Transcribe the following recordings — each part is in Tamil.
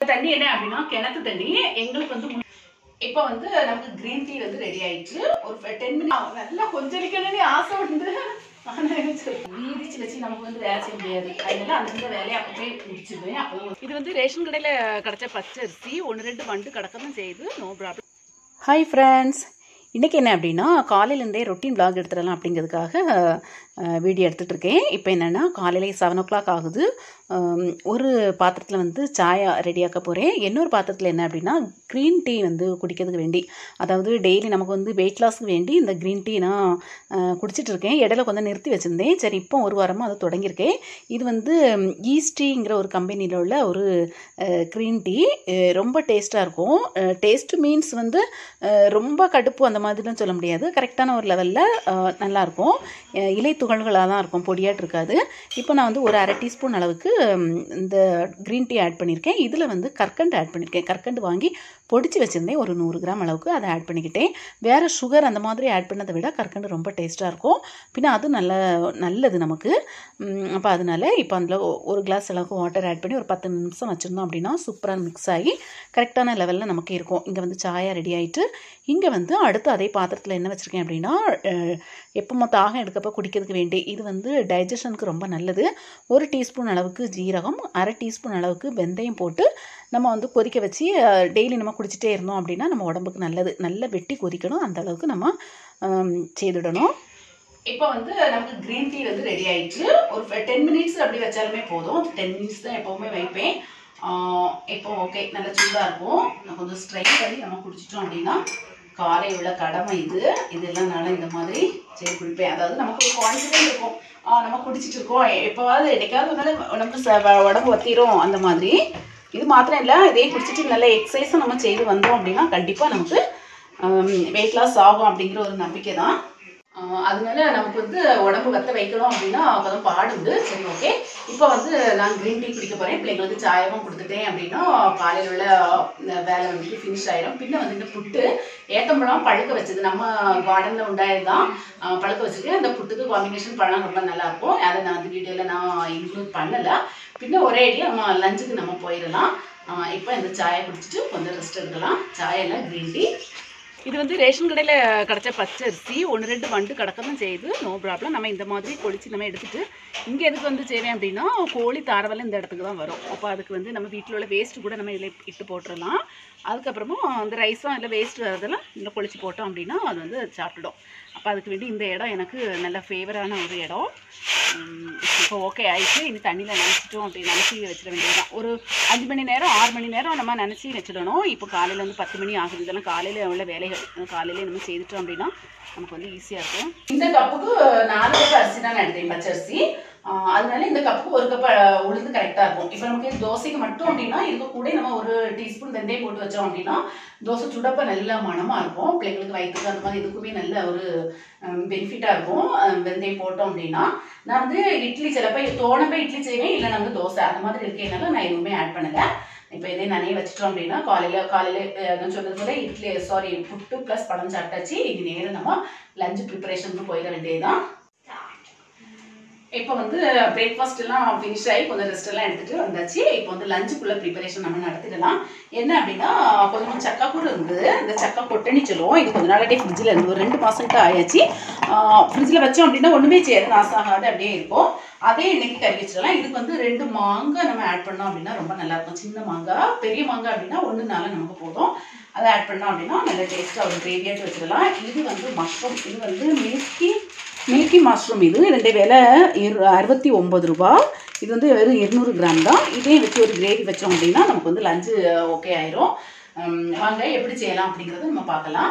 தண்ணி என்ன அப்படின்னா கிணத்து தண்ணி எங்களுக்கு வந்து முன்ன- இப்போ வந்து நமக்கு கிரீன் டீ வந்து ரெடி ஆயிடுச்சு ஒரு டென் மினிட் நல்லா கொஞ்சம் ஆசை உண்டு ஆனால் என்ன சொல்றது, வீதிச்சு வச்சு நமக்கு வந்து வேலை செய்ய முடியாது அதனால அந்த வேலையை அப்பவே முடிச்சிருவேன் அப்போ இது வந்து ரேஷன் கடையில் கிடைச்ச பச்சரிசி ஒன்று ரெண்டு வண்டு கிடக்கதான் செய்யுது நோ ப்ராப்ளம் ஹாய் ஃப்ரெண்ட்ஸ் இன்றைக்கி என்ன அப்படின்னா காலையிலேருந்தே ரொட்டீன் vlog எடுத்துடலாம் அப்படிங்கிறதுக்காக வீடியோ எடுத்துகிட்டு இருக்கேன் இப்போ என்னென்னா காலையில் செவன் ஓ கிளாக் ஆகுது ஆம், ஒரு பாத்திரத்தில் வந்து சாயா ரெடியாக்க போகிறேன் இன்னொரு பாத்திரத்தில் என்ன அப்படின்னா க்ரீன் டீ வந்து குடிக்கிறதுக்கு வேண்டி அதாவது டெய்லி நமக்கு வந்து வெயிட் லாஸ்க்கு வேண்டி இந்த க்ரீன் டீ நான் அஹ், குடிச்சிட்டு இருக்கேன் இடையில கொஞ்சம் நிறுத்தி வச்சுருந்தேன் சரி இப்போ ஒரு வாரமாக அதை தொடங்கியிருக்கேன் இது வந்து ஈஸ்டீங்கிற ஒரு கம்பெனியில் உள்ள ஒரு க்ரீன் டீ ரொம்ப டேஸ்ட்டாக இருக்கும் டேஸ்ட் மீன்ஸ் வந்து அஹ், ரொம்ப கடுப்பு அந்த மாதிரிலாம் சொல்ல முடியாது கரெக்டான ஒரு லெவலில் நல்லாயிருக்கும் இலை துகள்களாக தான் இருக்கும் பொடியாட்டு இருக்காது இப்போ நான் வந்து ஒரு அரை டீஸ்பூன் அளவுக்கு ம், இந்த க்ரீன் டீ ஆட் பண்ணியிருக்கேன் இதில் வந்து கற்கண்டு ஆட் பண்ணியிருக்கேன் கற்கண்டு வாங்கி பொடிச்சு வச்சுருந்தேன் ஒரு நூறு கிராம் அளவுக்கு அதை ஆட் பண்ணிக்கிட்டேன் வேறு சுகர் அந்த மாதிரி ஆட் பண்ணதை விட கற்கண்டு ரொம்ப டேஸ்ட்டாக இருக்கும் பின்ன அது நல்ல நல்லது நமக்கு அப்போ அதனால இப்போ அதில் ஒரு கிளாஸ் அளவுக்கு வாட்டர் ஆட் பண்ணி ஒரு பத்து நிமிஷம் வச்சுருந்தோம் அப்படின்னா சூப்பராக மிக்ஸ் ஆகி கரெக்டான லெவலில் நமக்கு இருக்கும் இங்கே வந்து சாயா ரெடி ஆகிட்டு இங்கே வந்து அடுத்து அதே பாத்திரத்தில் என்ன வச்சுருக்கேன் அப்படின்னா அஹ், எப்போ தாகம் எடுக்கப்போ குடிக்கிறதுக்கு வேண்டி இது வந்து டைஜஷனுக்கு ரொம்ப நல்லது ஒரு டீஸ்பூன் அளவுக்கு ஜீரகம் அரை டீஸ்பூன் அளவுக்கு வெந்தயம் போட்டு நம்ம வந்து கொதிக்க வச்சு டெய்லி நம்ம குடிச்சிட்டே இருந்தோம் அப்படின்னா நம்ம உடம்புக்கு நல்லது நல்லா வெட்டி கொதிக்கணும் அந்த அளவுக்கு நம்ம ஆம், செய்துடணும் இப்போ வந்து நமக்கு க்ரீன் டீ வந்து ரெடி ஆயிடுச்சு ஒரு டென் மினிட்ஸ் அப்படி வச்சாலுமே போதும் டென் மினிட்ஸ் தான் எப்போவுமே வைப்பேன் ஆஹ் இப்போ ஓகே நல்லா சூடாக இருக்கும் நான் கொஞ்சம் ஸ்ட்ரைட் பண்ணி நம்ம குடிச்சிட்டோம் அப்படின்னா காலை உள்ள கடமை இது இதெல்லாம் நான் இந்த மாதிரி சரி குடிப்பேன் அதாவது நமக்கு ஒரு கான்ஃபிடென்ட் இருக்கும் ஆஹ் நம்ம குடிச்சிட்டு இருக்கோம் எப்போவாவது என்னைக்காவது ஒரு நாள் உடம்பு ச- உடம்பு ஒத்திரும் அந்த மாதிரி இது மாத்திரம் இல்லை இதே குடிச்சிட்டு நல்ல எக்ஸசைஸும் நம்ம செய்து வந்தோம் அப்படின்னா கண்டிப்பாக நமக்கு வெயிட் லாஸ் ஆகும் அப்படிங்கிற ஒரு நம்பிக்கை தான் ஆஹ் அதனால நமக்கு வந்து உடம்பு வத்த வைக்கணும் அப்படின்னா அப்பதான் பாடுது சரி ஓகே இப்போ வந்து நான் க்ரீன் டீ குடிக்க போறேன் பிள்ளைங்களுக்கு சாயமும் கொடுத்துட்டேன் அப்படின்னா காலையில் உள்ள இந்த வேலை வந்து ஃபினிஷ் ஆயிரும் பின்ன வந்து இந்த புட்டு ஏத்தம்பழம் பழுக்க வச்சது நம்ம கார்டனில் உண்டாயதுதான் ஆஹ் பழுக்க வச்சுட்டு அந்த புட்டுக்கு காம்பினேஷன் பழம் ரொம்ப நல்லா இருக்கும் அதை நான் வந்து வீடியோவில் நான் இன்க்ளூட் பண்ணலை பின்ன ஒரே அடி நம்ம லஞ்சுக்கு நம்ம போயிடலாம் ஆஹ் இப்போ இந்த சாயை குடிச்சிட்டு கொஞ்சம் ரெஸ்ட் எடுக்கலாம் சாயில் க்ரீன் டீ இது வந்து ரேஷன் கடையில் கிடச்ச பச்சரிசி ஒன்று ரெண்டு வண்டு கிடக்க தான் செய்யுது நோ ப்ராப்ளம் நம்ம இந்த மாதிரி பொழிச்சு நம்ம எடுத்துட்டு இங்கே எதுக்கு வந்து செய்வேன் அப்படின்னா கோழி தாரவெல்லாம் இந்த இடத்துக்கு தான் வரும் அப்போ அதுக்கு வந்து நம்ம வீட்டில் உள்ள வேஸ்ட்டு கூட நம்ம இதில் இட்டு போட்டுடலாம் அதுக்கப்புறமா அந்த ரைஸும் அதில் வேஸ்ட் வரதெல்லாம் இதில் பொழிச்சு போட்டோம் அப்படின்னா அது வந்து சாப்பிட்டுடும் அப்போ அதுக்கு வேண்டி இந்த இடம் எனக்கு நல்ல ஃபேவரான ஒரு இடம் உம், இப்போ ஓகே ஆயிடுச்சு இனி தண்ணியில் நினச்சிட்டோம் அப்படி நினச்சி வச்சிட வேண்டியதுதான் ஒரு அஞ்சு மணி நேரம் ஆறு மணி நேரம் நம்ம நினச்சி வச்சிடணும் இப்போ காலையில் வந்து பத்து மணி ஆகுது இதெல்லாம் காலையில் உள்ள வேலைகள் காலையிலே நம்ம செய்துட்டோம் அப்படின்னா நமக்கு வந்து ஈஸியாக இருக்கும் இந்த கப்புக்கு நாலு கப் அரிசி தான் நான் எடுத்தேன் பச்சரிசி ஆஹ் அதனால இந்த கப்புக்கு ஒரு கப் உளுந்து கரெக்டாக இருக்கும் இப்போ நமக்கு தோசைக்கு மட்டும் அப்படின்னா இதுக்கு கூட நம்ம ஒரு டீஸ்பூன் வெந்தயம் போட்டு வச்சோம் அப்படின்னா தோசை சுடப்ப நல்ல மணமாக இருக்கும் பிள்ளைங்களுக்கு வயிற்றுக்கு அந்த மாதிரி இதுக்குமே நல்ல ஒரு பெனிஃபிட்டாக இருக்கும் அஹ் வெந்தயம் போட்டோம் அப்படின்னா நான் வந்து இட்லி சிலப்போ தோணப்போ இட்லி செய்வேன் இல்லை நம்ம தோசை அந்த மாதிரி இருக்கேனால நான் எதுவுமே ஆட் பண்ணலை இப்போ இதே நனைய வச்சிட்டோம் அப்படின்னா காலையில் காலையில் நான் சொன்னது போல இட்லி சாரி புட்டு ப்ளஸ் பழம் சாப்பிட்டாச்சு இனி நேரம் நம்ம லஞ்ச் ப்ரிப்பரேஷனுக்கு போயிட வேண்டியதுதான் இப்போ வந்து பிரேக்ஃபாஸ்ட் எல்லாம் ஃபினிஷ் ஆகி கொஞ்சம் ரெஸ்ட் எல்லாம் எடுத்துட்டு வந்தாச்சு இப்போ வந்து லஞ்சுக்குள்ள ப்ரிப்பரேஷன் நம்ம நடத்திடலாம் என்ன அப்படின்னா கொஞ்சம் சக்காக்கூறு இருந்தது இந்த சக்கா கொட்டணி சொல்லுவோம் இது கொஞ்ச நாளாட்டே ஃப்ரிட்ஜில் இருந்து ஒரு ரெண்டு மாதம்கிட்ட ஆயாச்சு ஃப்ரிட்ஜில் வச்சோம் அப்படின்னா ஒன்றுமே செய்யாது நாசம் ஆகாது அப்படியே இருக்கும் அதே இன்னைக்கு கறி வச்சிடலாம் இதுக்கு வந்து ரெண்டு மாங்காய் நம்ம ஆட் பண்ணோம் அப்படின்னா ரொம்ப நல்லா இருக்கும் சின்ன மாங்காய் பெரிய மாங்காய் அப்படின்னா ஒன்று நாள் நமக்கு போதும் அதை ஆட் பண்ணோம் அப்படின்னா நல்ல டேஸ்ட்டாக ஒரு கிரேவியாட்டு வச்சிடலாம் இது வந்து மஷ்ரூம் இது வந்து மில்கி மில்கி மஷ்ரூம் இது ரெண்டு விலை இரு அறுபத்தி ஒம்பது ரூபா இது வந்து வெறும் இருநூறு கிராம் தான் இதே வச்சு ஒரு கிரேவி வச்சோம் அப்படின்னா நமக்கு வந்து லஞ்சு ஓகே ஆயிரும் உம், வாங்க எப்படி செய்யலாம் அப்படிங்கிறத நம்ம பார்க்கலாம்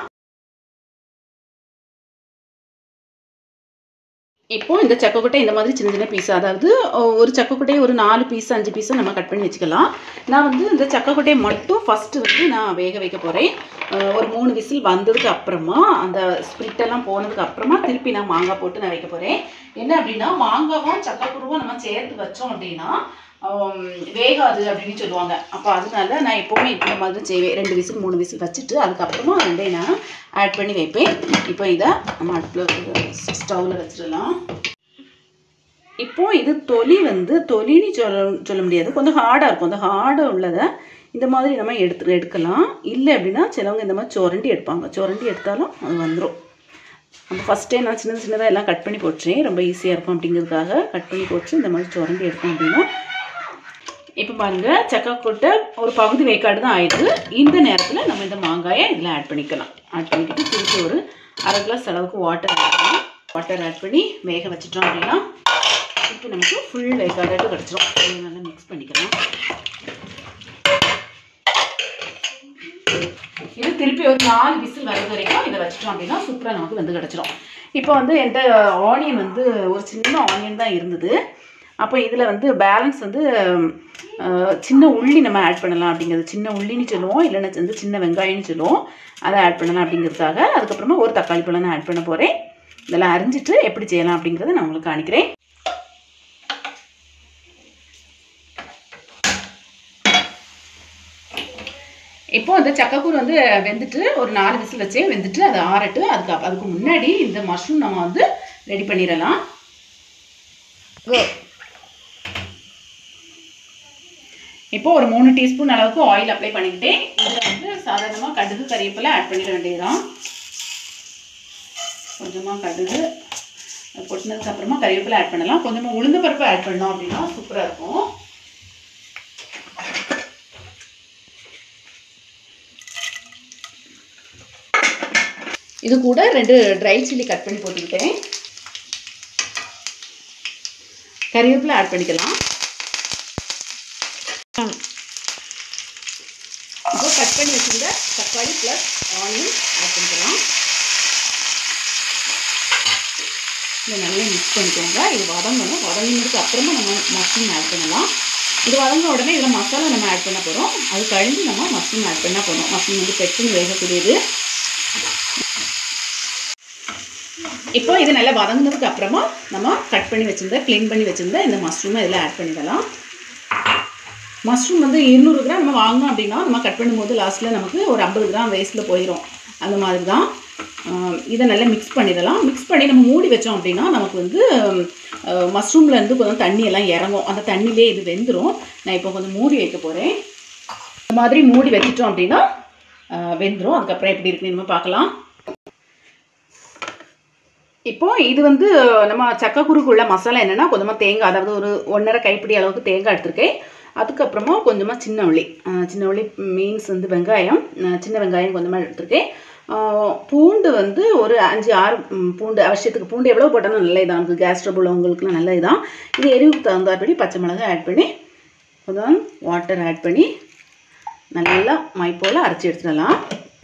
இப்போ இந்த சக்கக்கொட்டை இந்த மாதிரி சின்ன சின்ன பீஸ் அதாவது ஒ- ஒரு சக்கக்கொட்டையை ஒரு நாலு பீஸ் அஞ்சு பீஸை நம்ம கட் பண்ணி வச்சுக்கலாம் நான் வந்து இந்த சக்கக்கொட்டையை மட்டும் ஃபஸ்ட்டு வந்து நான் வேக வைக்க போகிறேன் ஒரு மூணு விசில் வந்ததுக்கு அப்புறமா அந்த ஸ்பிரிட் எல்லாம் போனதுக்கு அப்புறமா திருப்பி நான் மாங்காய் போட்டு நான் வைக்க போகிறேன் என்ன அப்படின்னா மாங்காவும் சக்கக்குருவும் நம்ம சேர்த்து வச்சோம் அப்படின்னா ஆம், வேகாது அப்படின்னு சொல்லுவாங்க அப்போ அதனால நான் எப்போவுமே இந்த மாதிரி செய்வேன் ரெண்டு விசில் மூணு விசில் வச்சுட்டு அதுக்கப்புறமா ரெண்டையும் நான் ஆட் பண்ணி வைப்பேன் இப்போ இதை நம்ம அடுப்பில் ஸ்டவ்வில் வச்சிடலாம் இப்போ இது தொலி வந்து தொலின்னு சொல்ல சொல்ல முடியாது கொஞ்சம் ஹார்டாக இருக்கும் அந்த ஹார்டாக உள்ளதை இந்த மாதிரி நம்ம எடுத்து எடுக்கலாம் இல்லை அப்படின்னா சிலவங்க இந்த மாதிரி சுரண்டி எடுப்பாங்க சுரண்டி எடுத்தாலும் அது வந்துடும் நம்ம ஃபஸ்ட்டே நான் சின்ன சின்னதாக எல்லாம் கட் பண்ணி போட்டேன் ரொம்ப ஈஸியாக இருக்கும் அப்படிங்கிறதுக்காக கட் பண்ணி போட்டு இந்த மாதிரி சுரண்டி எடுத்தோம் அப்படின்னா இப்போ பாருங்கள் சக்கா கொட்டை ஒரு பகுதி வேக்காடு தான் ஆயிடுது இந்த நேரத்தில் நம்ம இந்த மாங்காயை இதில் ஆட் பண்ணிக்கலாம் ஆட் பண்ணிக்கிட்டு திருப்பி ஒரு அரை கிளாஸ் அளவுக்கு வாட்டர் ஆட் பண்ணி வாட்டர் ஆட் பண்ணி வேக வச்சிட்டோம் அப்படின்னா இப்போ நமக்கு ஃபுல் வேக்காடாட்டு கிடச்சிரும் இதை நல்லா மிக்ஸ் பண்ணிக்கலாம் இது திருப்பி ஒரு நாலு விசில் வர்றது வரைக்கும் இதை வச்சிட்டோம் அப்படின்னா சூப்பராக நமக்கு வந்து கிடச்சிரும் இப்போ வந்து என்கிட்ட ஆனியன் வந்து ஒரு சின்ன ஆனியன் தான் இருந்தது அப்போ இதில் வந்து பேலன்ஸ் வந்து அஹ், சின்ன உள்ளி நம்ம ஆட் பண்ணலாம் அப்படிங்கிறது சின்ன உள்ளின்னு சொல்லுவோம் இல்லைன்னா வந்து சின்ன வெங்காயம்னு சொல்லுவோம் அதை ஆட் பண்ணலாம் அப்படிங்கிறதுக்காக அதுக்கப்புறமா ஒரு தக்காளி பழம் நான் ஆட் பண்ண போகிறேன் இதெல்லாம் அரிஞ்சிட்டு எப்படி செய்யலாம் அப்படிங்கிறத நான் உங்களுக்கு காணிக்கிறேன் இப்போ அந்த சக்கக்கூர் வந்து வெந்துட்டு ஒரு நாலு விசில் வச்சே வெந்துட்டு அது ஆறட்டு அதுக்கு அப்- அதுக்கு முன்னாடி இந்த மஷ்ரூம் நம்ம வந்து ரெடி பண்ணிடலாம் இப்போ ஒரு மூணு டீஸ்பூன் அளவுக்கு ஆயில் அப்ளை பண்ணிக்கிட்டேன் இதில் வந்து சாதாரணமாக கடுகு கறிவேப்பிலை ஆட் பண்ணிட வேண்டியதுதான் கொஞ்சமாக கடுகு அது கொட்டினதுக்கு அப்புறமா கறிவேப்பிலை ஆட் பண்ணலாம் கொஞ்சமாக உளுந்து பருப்பு ஆட் பண்ணோம் அப்படின்னா சூப்பராக இருக்கும் இது கூட ரெண்டு ட்ரை சில்லி கட் பண்ணி போட்டுக்கிட்டேன் கறிவேப்பிலை ஆட் பண்ணிக்கலாம் இப்போ கட் பண்ணி வச்சுருந்த தக்காளி ப்ளஸ் ஆனியன் ஆட் பண்ணிக்கலாம் இதை நல்லா மிக்ஸ் பண்ணிக்கோங்க இது வதங்கணும் வதங்கினதுக்கு அப்புறமா நம்ம மஷ்ரூம் ஆட் பண்ணலாம் இது வதங்க உடனே இதில் மசாலா நம்ம ஆட் பண்ண போகிறோம் அது கழிஞ்சு நம்ம மஷ்ரூம் ஆட் பண்ணால் போதும் மஷ்ரூம் வந்து பெட்டுன்னு வேகக்கூடியது இப்போ இது நல்லா வதங்கினதுக்கு அப்புறமா நம்ம கட் பண்ணி வச்சிருந்த க்ளீன் பண்ணி வச்சிருந்த இந்த மஷ்ரூமை இதில் ஆட் பண்ணிடலாம் மஷ்ரூம் வந்து இருநூறு கிராம் நம்ம வாங்கினோம் அப்படின்னா நம்ம கட் பண்ணும்போது லாஸ்ட்டில் நமக்கு ஒரு ஐம்பது கிராம் வேஸ்ட்டில் போயிடும் அந்த மாதிரி தான் ஆஹ் இதை நல்லா மிக்ஸ் பண்ணிடலாம் மிக்ஸ் பண்ணி நம்ம மூடி வச்சோம் அப்படின்னா நமக்கு வந்து மஷ்ரூமில் இருந்து கொஞ்சம் தண்ணி எல்லாம் இறங்கும் அந்த தண்ணியிலே இது வெந்துடும் நான் இப்போ கொஞ்சம் மூடி வைக்க போகிறேன் இந்த மாதிரி மூடி வச்சிட்டோம் அப்படின்னா ஆஹ் வெந்துடும் அதுக்கப்புறம் எப்படி இருக்குன்னு நம்ம பார்க்கலாம் இப்போ இது வந்து நம்ம சக்கக்குருக்குள்ள மசாலா என்னென்னா கொஞ்சமாக தேங்காய் அதாவது ஒரு ஒன்றரை கைப்பிடி அளவுக்கு தேங்காய் எடுத்திருக்கேன் அதுக்கப்புறமா கொஞ்சமாக சின்ன உள்ளி அஹ் சின்ன உள்ளி மீன்ஸ் வந்து வெங்காயம் அஹ் சின்ன வெங்காயம் கொஞ்சமாக எடுத்திருக்கேன் அஹ் பூண்டு வந்து ஒரு அஞ்சு ஆறு ம், பூண்டு அவசியத்துக்கு பூண்டு எவ்வளோ போட்டாலும் நல்ல இதான் நமக்கு கேஸ் ட்ரபுள் உங்களுக்குலாம் நல்ல இதான் இது எரிவுக்கு தகுந்தாற்படி பச்சை மிளகாய் ஆட் பண்ணி கொஞ்சம் வாட்டர் ஆட் பண்ணி நல்லா மை போல் அரைச்சி எடுத்துடலாம்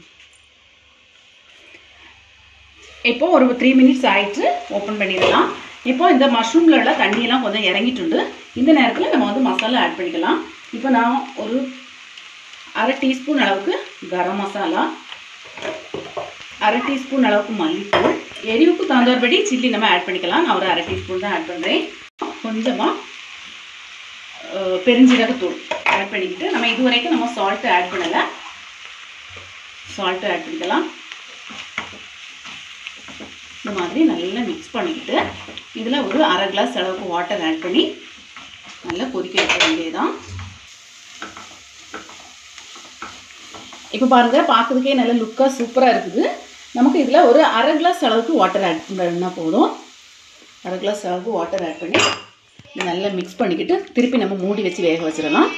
இப்போ ஒரு த்ரீ மினிட்ஸ் ஆயிடுச்சு ஓப்பன் பண்ணிடலாம் இப்போ இந்த மஷ்ரூமில் உள்ள தண்ணியெல்லாம் கொஞ்சம் இறங்கிட்டு இந்த நேரத்தில் நம்ம வந்து மசாலா ஆட் பண்ணிக்கலாம் இப்போ நான் ஒரு அரை டீஸ்பூன் அளவுக்கு கரம் மசாலா அரை டீஸ்பூன் அளவுக்கு மல்லித்தூள் எரிவுக்கு தகுந்தபடி சில்லி நம்ம ஆட் பண்ணிக்கலாம் நான் ஒரு அரை டீஸ்பூன் தான் ஆட் பண்ணுறேன் கொஞ்சமாக பெருஞ்சீரகத்தூள் ஆட் பண்ணிக்கிட்டு நம்ம இது வரைக்கும் நம்ம சால்ட்டு ஆட் பண்ணலை சால்ட்டு ஆட் பண்ணிக்கலாம் இந்த மாதிரி நல்லா மிக்ஸ் பண்ணிக்கிட்டு இதில் ஒரு அரை கிளாஸ் அளவுக்கு வாட்டர் ஆட் பண்ணி நல்லா கொதிக்க வைக்க வேண்டியதுதான் இப்போ பாருங்கள் பார்க்கறதுக்கே நல்ல லுக்காக சூப்பராக இருக்குது நமக்கு இதில் ஒரு அரை கிளாஸ் அளவுக்கு வாட்டர் ஆட் பண்ணால் போதும் அரை கிளாஸ் அளவுக்கு வாட்டர் ஆட் பண்ணி இதை நல்லா மிக்ஸ் பண்ணிக்கிட்டு திருப்பி நம்ம மூடி வச்சு வேக வச்சிடலாம்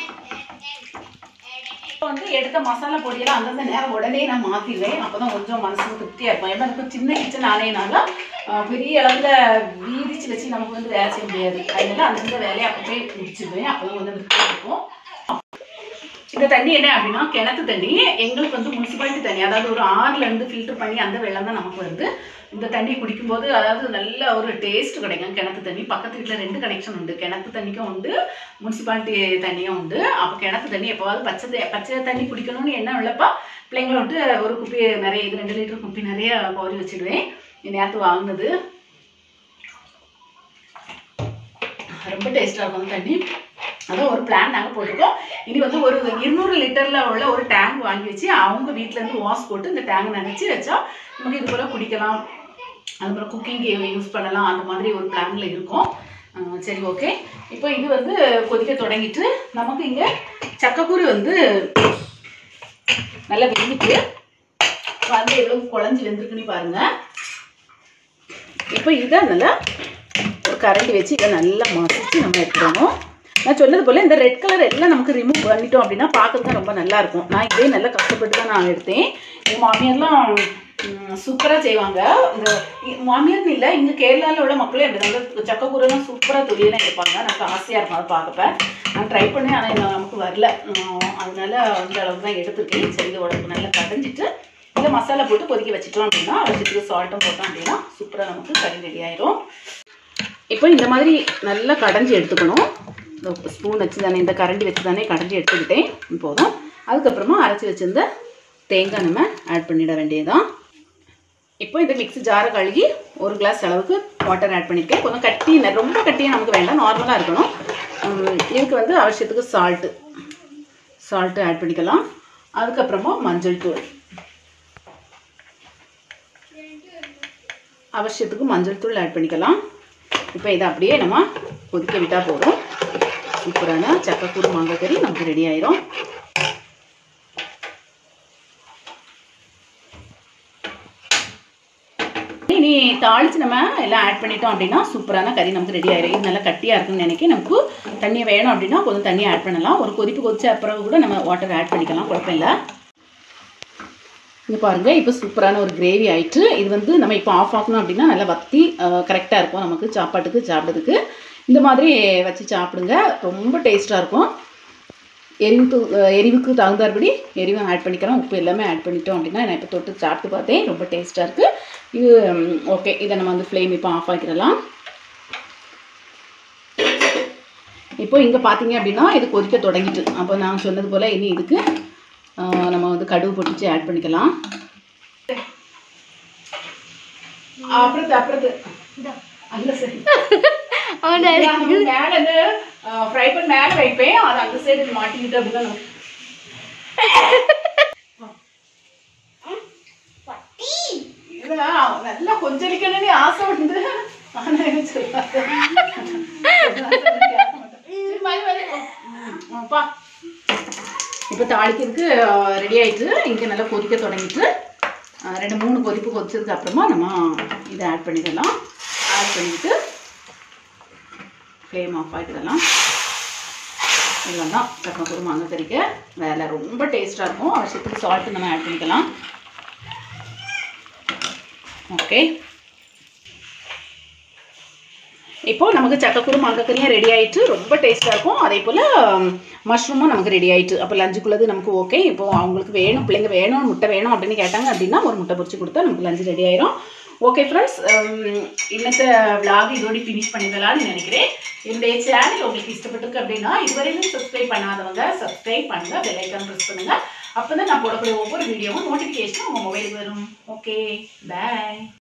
இப்போ வந்து எடுத்த மசாலா பொடியெல்லாம் அந்தந்த நேரம் உடனே நான் மாற்றிடுவேன் அப்போ தான் கொஞ்சம் மனசுக்கு திருப்தியாக இருக்கும் ஏன்னா எனக்கு சின்ன கிச்சன் ஆனேனால ஆஹ், பெரிய அளவில் வீதிச்சு வச்சு நமக்கு வந்து வேலை செய்ய முடியாது அதனால அந்தந்த வேலையை அப்போ முடிச்சிடுவேன் அப்போ கொஞ்சம் திருப்தியாக இருக்கும் இந்த தண்ணி என்ன அப்படின்னா கிணத்து தண்ணி எங்களுக்கு வந்து முனிசிபாலிட்டி தண்ணி அதாவது ஒரு ஆறுல இருந்து ஃபில்டர் பண்ணி அந்த வெள்ளம் தான் நமக்கு வருது இந்த தண்ணி குடிக்கும்போது அதாவது நல்ல ஒரு டேஸ்ட் கிடைக்கும் கிணத்து தண்ணி பக்கத்து வீட்டில் ரெண்டு கனெக்ஷன் உண்டு கிணத்து தண்ணிக்கும் உண்டு முனிசிபாலிட்டி தண்ணியும் உண்டு அப்போ கிணத்து தண்ணி எப்போவாவது பச்சை த- பச்சை தண்ணி குடிக்கணும்னு என்ன உள்ளப்பா பிள்ளைங்களை விட்டு ஒரு குப்பி நிறைய இது ரெண்டு லிட்டர் குப்பி நிறைய கோரி வச்சிடுவேன் நேற்று வாங்கினது ரொம்ப டேஸ்ட்டாக இருக்கும் அந்த தண்ணி அதான் ஒரு பிளான் நாங்கள் போட்டிருக்கோம் இனி வந்து ஒரு இருநூறு லிட்டரில் உள்ள ஒரு டேங்க் வாங்கி வச்சு அவங்க வீட்டிலேருந்து வாஷ் போட்டு இந்த டேங்க் நினச்சி வச்சா நமக்கு இது போல் குடிக்கலாம் அதுக்கப்புறம் குக்கிங்க்கு யூஸ் பண்ணலாம் அந்த மாதிரி ஒரு பிளானில் இருக்கும் ஆ, சரி ஓகே இப்போ இது வந்து கொதிக்க தொடங்கிட்டு நமக்கு இங்கே சக்கக்கூறு வந்து நல்லா வெந்துட்டு வந்து எவ்வளவு குழஞ்சி வெந்திருக்குன்னு பாருங்க இப்போ இதை நல்லா ஒரு கரண்டி வச்சு இதை நல்லா மசிச்சு நம்ம எடுத்துடணும் நான் சொன்னது போல் இந்த ரெட் கலர் எல்லாம் நமக்கு ரிமூவ் பண்ணிட்டோம் அப்படின்னா பார்க்கறது ரொம்ப நல்லா இருக்கும் நான் இதே நல்லா கஷ்டப்பட்டு தான் நான் எடுத்தேன் எங்கள் மாமியார்லாம் சூப்பராக செய்வாங்க இந்த இ- மாமியார்னு இல்லை இங்கே கேரளாவில் உள்ள மக்களே அப்படி நல்லா சக்கக்கூரெல்லாம் சூப்பராக தொழிலாம் எடுப்பாங்க நமக்கு ஆசையாக இருக்கும் அதை பார்க்கப்ப நான் ட்ரை பண்ணேன் ஆனால் எனக்கு நமக்கு வரல உம், அதனால இந்த அளவுக்கு தான் எடுத்துருக்கேன் சரி இது உடம்புக்கு நல்லா கடைஞ்சிட்டு இதில் மசாலா போட்டு கொதிக்க வச்சிட்டோம் அப்படின்னா வச்சுட்டு சால்ட்டும் போட்டோம் அப்படின்னா சூப்பராக நமக்கு கறி ரெடி ஆயிரும் இப்போ இந்த மாதிரி நல்லா கடைஞ்சி எடுத்துக்கணும் இந்த ஸ்பூன் வச்சு தானே இந்த கரண்டி வச்சு தானே கடைஞ்சி எடுத்துக்கிட்டேன் போதும் அதுக்கப்புறமா அரைச்சி வச்சிருந்த தேங்காய் நம்ம ஆட் பண்ணிட வேண்டியதுதான் இப்போ இந்த மிக்ஸி ஜாரை கழுகி ஒரு கிளாஸ் அளவுக்கு வாட்டர் ஆட் பண்ணியிருக்கேன் கொஞ்சம் கட்டி ந- ரொம்ப கட்டியாக நமக்கு வேண்டாம் நார்மலாக இருக்கணும் உம், இதுக்கு வந்து அவசியத்துக்கு சால்ட்டு சால்ட்டு ஆட் பண்ணிக்கலாம் அதுக்கப்புறமா மஞ்சள் தூள் அவசியத்துக்கு மஞ்சள் தூள் ஆட் பண்ணிக்கலாம் இப்போ இதை அப்படியே நம்ம கொதிக்க விட்டால் போதும் சூப்பரான சக்கக்கூறு மாங்காய் கறி நமக்கு ரெடி ஆயிரும் இனி தாளிச்சு நம்ம எல்லாம் ஆட் பண்ணிட்டோம் அப்படின்னா சூப்பரான கறி நமக்கு ரெடி ஆயிரும் இது நல்லா கட்டியாக இருக்குன்னு நினைக்க நமக்கு தண்ணி வேணும் அப்படின்னா கொஞ்சம் தண்ணி ஆட் பண்ணலாம் ஒரு கொதிப்பு கொதிச்ச அப்புறம் கூட நம்ம வாட்டர் ஆட் பண்ணிக்கலாம் குழப்பம் இல்லை இங்கே பாருங்கள் இப்போ சூப்பரான ஒரு கிரேவி ஆயிட்டு இது வந்து நம்ம இப்போ ஆஃப் ஆக்கணும் அப்படின்னா நல்லா வத்தி கரெக்டாக இருக்கும் நமக்கு சாப்பாட்டுக்கு சாப்பிட்றதுக்கு இந்த மாதிரி வச்சு சாப்பிடுங்க ரொம்ப டேஸ்ட்டாக இருக்கும் எரிவுக்கு அஹ், எரிவுக்கு தகுந்தாற்படி எரிவும் ஆட் பண்ணிக்கிறோம் உப்பு எல்லாமே ஆட் பண்ணிட்டோம் அப்படின்னா நான் இப்போ தொட்டு சாப்பிட்டு பார்த்தேன் ரொம்ப டேஸ்ட்டாக இருக்குது இது ஓகே இதை நம்ம வந்து ஃப்ளேம் இப்போ ஆஃப் ஆக்கிடலாம் இப்போ இங்கே பார்த்தீங்க அப்படின்னா இது கொதிக்க தொடங்கிட்டு அப்போ நான் சொன்னது போல் இனி இதுக்கு ஆஹ், நம்ம வந்து கடுகு பொட்டிச்சு ஆட் பண்ணிக்கலாம் அப்புறத்து அப்புறத்து அந்த சரி நான் மேல இந்த ஃப்ரை பண்ண மேல வைப்பேன் அது அந்த சைடு மாட்டிக்கிட்டு அப்படிதான் நான் இதெல்லாம் நல்லா கொஞ்சடிக்கணும்னு ஆசை உண்டு ஆனா என்ன சொல்லாத. சரி, மாதிரி மாதிரி. ம், அப்பா இப்போ தாளிக்கிறதுக்கு ரெடி ஆயிட்டு இங்கே நல்லா கொதிக்க தொடங்கிட்டு அஹ், ரெண்டு மூணு கொதிப்பு கொதிச்சதுக்கு அப்புறமா நம்ம இதை ஆட் பண்ணிடலாம் ஆட் பண்ணிட்டு ஃப்ளேம் ஆஃப் ஆக்கிடலாம் இதெல்லாம் தான் கருமக்கூறு மாங்காய் கறிக்க வேலை ரொம்ப டேஸ்ட்டாக இருக்கும் அவசியத்துக்கு சால்ட்டு நம்ம ஆட் பண்ணிக்கலாம் ஓகே இப்போது நமக்கு சக்கக்கூறு மாங்காய்க்கறியும் ரெடி ஆயிட்டு ரொம்ப டேஸ்ட்டாக இருக்கும் அதே போல் மஷ்ரூமும் நமக்கு ரெடி ஆயிட்டு அப்போ லஞ்சுக்குள்ளது நமக்கு ஓகே இப்போ அவங்களுக்கு வேணும் பிள்ளைங்க வேணும் முட்டை வேணும் அப்படின்னு கேட்டாங்க அப்படின்னா ஒரு முட்டை பொரிச்சு கொடுத்தா நமக்கு லஞ்சு ரெடி ஆயிரும் ஓகே ஃப்ரெண்ட்ஸ் இன்னத்த vlog இதோட ஃபினிஷ் பண்ணிடலாம்னு நினைக்கிறேன் என்னுடைய சேனல் உங்களுக்கு இஷ்டப்பட்டிருக்கு அப்படின்னா இதுவரையிலும் சப்ஸ்கிரைப் பண்ணாதவங்க சப்ஸ்கிரைப் பண்ணுங்க பெல் ஐக்கான் ப்ரெஸ் பண்ணுங்க அப்போ தான் நான் போடக்கூடிய ஒவ்வொரு வீடியோவும் நோட்டிஃபிகேஷன் உங்கள் மொபைலுக்கு வரும் ஓகே பை